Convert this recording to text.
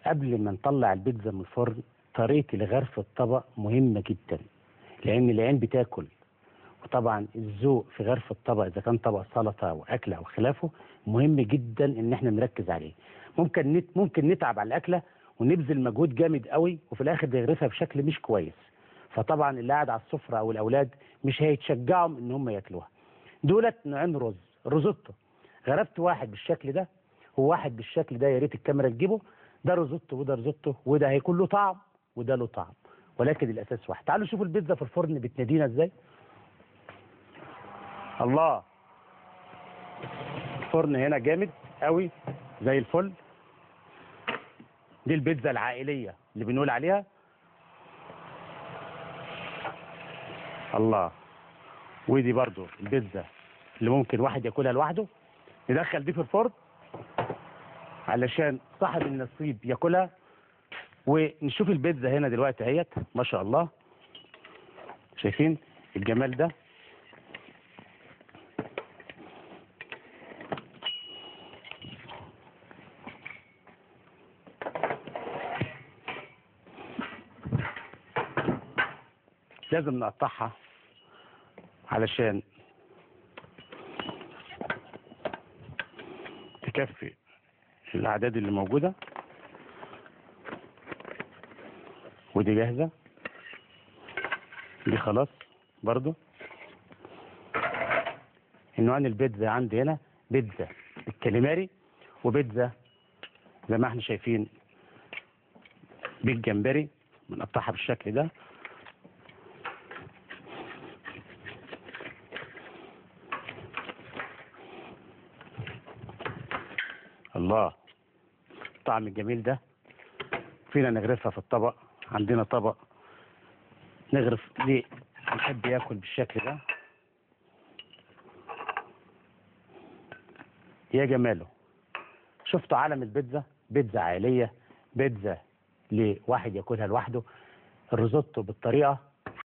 قبل ما نطلع البيتزا من الفرن طريقة الغرف الطبق مهمة جدا لأن العين بتاكل وطبعا الذوق في غرف الطبق إذا كان طبق سلطة أو أكلة أو خلافه مهم جدا إن إحنا نركز عليه ممكن نت ممكن نتعب على الأكلة ونبذل مجهود جامد قوي وفي الآخر نغرفها بشكل مش كويس فطبعا اللي قاعد على السفرة أو الأولاد مش هيتشجعوا إن هم ياكلوها دولت نوعين رز روزوتو غرفت واحد بالشكل ده وواحد بالشكل ده يا ريت الكاميرا تجيبه ده روزوتو وده روزوتو وده هيكون له طعم وده له طعم ولكن الاساس واحد تعالوا شوفوا البيتزا في الفرن بتنادينا ازاي الله الفرن هنا جامد قوي زي الفل دي البيتزا العائليه اللي بنقول عليها الله ودي برضو البيتزا اللي ممكن واحد ياكلها لوحده ندخل دي في الفرن علشان صاحب النصيب ياكلها ونشوف البيتزا هنا دلوقتي اهيت ما شاء الله شايفين الجمال ده لازم نقطعها علشان تكفي الاعداد اللي موجوده ودي جاهزه دي خلاص برضو عنوان البيتزا عندي هنا بيتزا الكاليماري وبيتزا زي ما احنا شايفين بالجمبري بنقطعها بالشكل ده الله الطعم الجميل ده فينا نغرفها في الطبق عندنا طبق نغرف ليه نحب ياكل بالشكل ده يا جماله شفتوا عالم البيتزا بيتزا عائلية بيتزا لواحد ياكلها لوحده الريزوتو بالطريقة